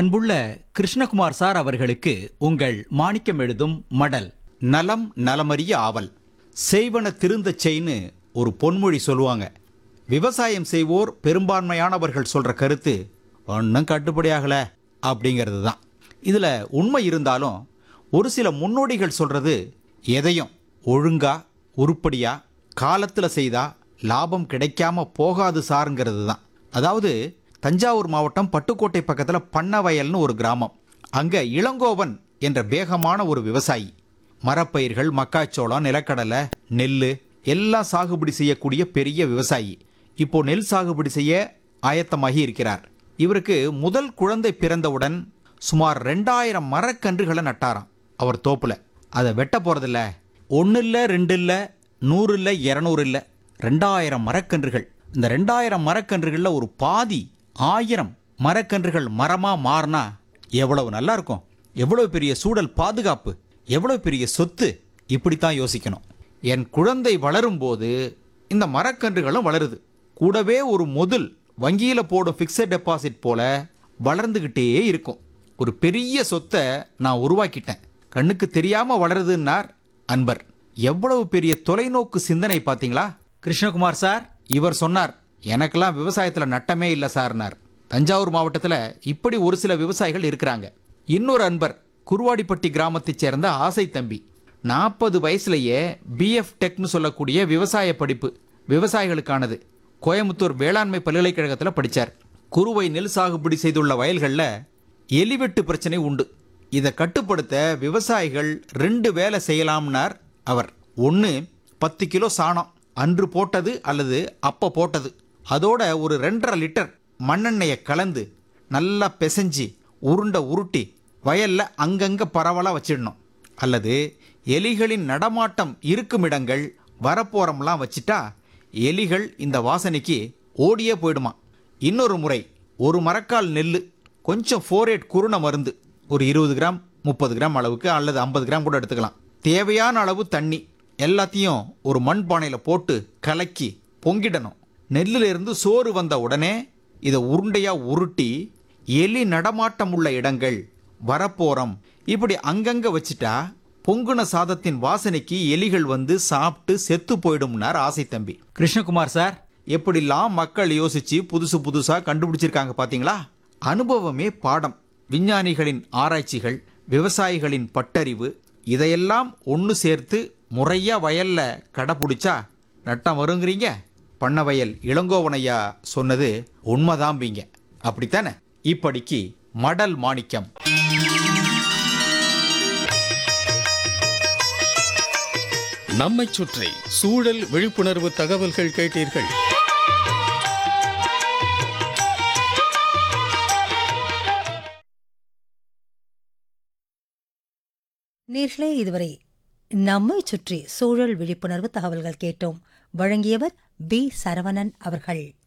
அன்புள்ள கிருஷ்ணகுமார் சார் அவர்களுக்கு உங்கள் மாணிக்கம் எழுதும் மடல் நலம் நலமறிய ஆவல் செய்வன திருந்தச் செய்ன்னு ஒரு பொன்மொழி சொல்லுவாங்க விவசாயம் செய்வோர் பெரும்பான்மையானவர்கள் சொல்ற கருத்து ஒன்றும் கட்டுப்படியாகல அப்படிங்கிறது தான் இதில் உண்மை இருந்தாலும் ஒரு சில முன்னோடிகள் சொல்றது எதையும் ஒழுங்கா உருப்படியா காலத்தில் செய்தா லாபம் கிடைக்காம போகாது சாருங்கிறது தான் அதாவது தஞ்சாவூர் மாவட்டம் பட்டுக்கோட்டை பக்கத்தில் பண்ணவயல்னு ஒரு கிராமம் அங்கே இளங்கோவன் என்ற வேகமான ஒரு விவசாயி மரப்பயிர்கள் மக்காச்சோளம் நிலக்கடலை நெல் எல்லாம் சாகுபடி செய்யக்கூடிய பெரிய விவசாயி இப்போ நெல் சாகுபடி செய்ய ஆயத்தமாகி இருக்கிறார் இவருக்கு முதல் குழந்தை பிறந்தவுடன் சுமார் ரெண்டாயிரம் மரக்கன்றுகளை நட்டாராம் அவர் தோப்புல அதை வெட்ட போறதில்ல ஒன்று இல்லை ரெண்டு இல்லை நூறு இல்லை இரநூறு இல்லை ரெண்டாயிரம் மரக்கன்றுகள் இந்த ரெண்டாயிரம் மரக்கன்றுகளில் ஒரு பாதி ஆயிரம் மரக்கன்றுகள் மரமா மாறினா எவ்வளவு நல்லா இருக்கும் எவ்வளவு பெரிய சூழல் பாதுகாப்பு எவ்வளவு பெரிய சொத்து இப்படித்தான் யோசிக்கணும் என் குழந்தை வளரும்போது இந்த மரக்கன்றுகளும் வளருது கூடவே ஒரு முதல் வங்கியில் போடும் ஃபிக்ஸட் டெபாசிட் போல வளர்ந்துக்கிட்டே இருக்கும் ஒரு பெரிய சொத்தை நான் உருவாக்கிட்டேன் கண்ணுக்கு தெரியாம வளருதுன்னார் அன்பர் எவ்வளவு பெரிய தொலைநோக்கு சிந்தனை பாத்தீங்களா கிருஷ்ணகுமார் சார் இவர் சொன்னார் எனக்கெல்லாம் விவசாயத்துல நட்டமே இல்லை சார்னார் தஞ்சாவூர் மாவட்டத்தில் இப்படி ஒரு சில விவசாயிகள் இருக்கிறாங்க இன்னொரு அன்பர் குருவாடிப்பட்டி கிராமத்தைச் சேர்ந்த ஆசை தம்பி நாற்பது வயசுலயே பிஎஃப் டெக்னு சொல்லக்கூடிய விவசாய படிப்பு விவசாயிகளுக்கானது கோயம்புத்தூர் வேளாண்மை பல்கலைக்கழகத்தில் படித்தார் குறுவை நெல் சாகுபடி செய்துள்ள வயல்களில் எலிவெட்டு பிரச்சனை உண்டு இதை கட்டுப்படுத்த விவசாயிகள் ரெண்டு வேலை செய்யலாம்னார் அவர் ஒன்று பத்து கிலோ சாணம் அன்று போட்டது அல்லது அப்போ போட்டது அதோட ஒரு ரெண்டரை லிட்டர் மண்ணெண்ணெயை கலந்து நல்லா பிசைஞ்சு உருண்டை உருட்டி வயல்ல அங்கங்க பரவலாக வச்சிடணும் அல்லது எலிகளின் நடமாட்டம் இருக்கும் இடங்கள் வரப்போரம்லாம் வச்சிட்டா எலிகள் இந்த வாசனைக்கு ஓடியே போயிடுமா இன்னொரு முறை ஒரு மரக்கால் நெல் கொஞ்சம் ஃபோரேட் குருண மருந்து ஒரு இருபது கிராம் முப்பது கிராம் அளவுக்கு அல்லது ஐம்பது கிராம் கூட எடுத்துக்கலாம் தேவையான அளவு தண்ணி எல்லாத்தையும் ஒரு மண் பானையில் போட்டு கலக்கி பொங்கிடணும் நெல்லில் இருந்து சோறு வந்த உடனே இதை உருண்டையா உருட்டி எலி நடமாட்டம் உள்ள இடங்கள் வரப்போறம் இப்படி அங்கங்க வச்சிட்டா பொங்குன சாதத்தின் வாசனைக்கு எலிகள் வந்து சாப்பிட்டு செத்து போயிடும்னார் ஆசை தம்பி கிருஷ்ணகுமார் சார் எப்படிலாம் மக்கள் யோசிச்சு புதுசு புதுசா கண்டுபிடிச்சிருக்காங்க பாத்தீங்களா அனுபவமே பாடம் விஞ்ஞானிகளின் ஆராய்ச்சிகள் விவசாயிகளின் பட்டறிவு இதையெல்லாம் ஒன்று சேர்த்து முறையா வயல்ல கடைப்பிடிச்சா நட்டம் வருங்கிறீங்க பண்ண வயல் இளங்கோவனையா சொன்னது உண்மைதாம்பிங்க அப்படித்தானே இப்படிக்கு மடல் மாணிக்கம் நம்மைச் சுற்றி சூழல் விழிப்புணர்வு தகவல்கள் கேட்டீர்கள் நேர்களே இதுவரை நம்மை சுற்றி சூழல் விழிப்புணர்வு தகவல்கள் கேட்டோம் வழங்கியவர் பி சரவணன் அவர்கள்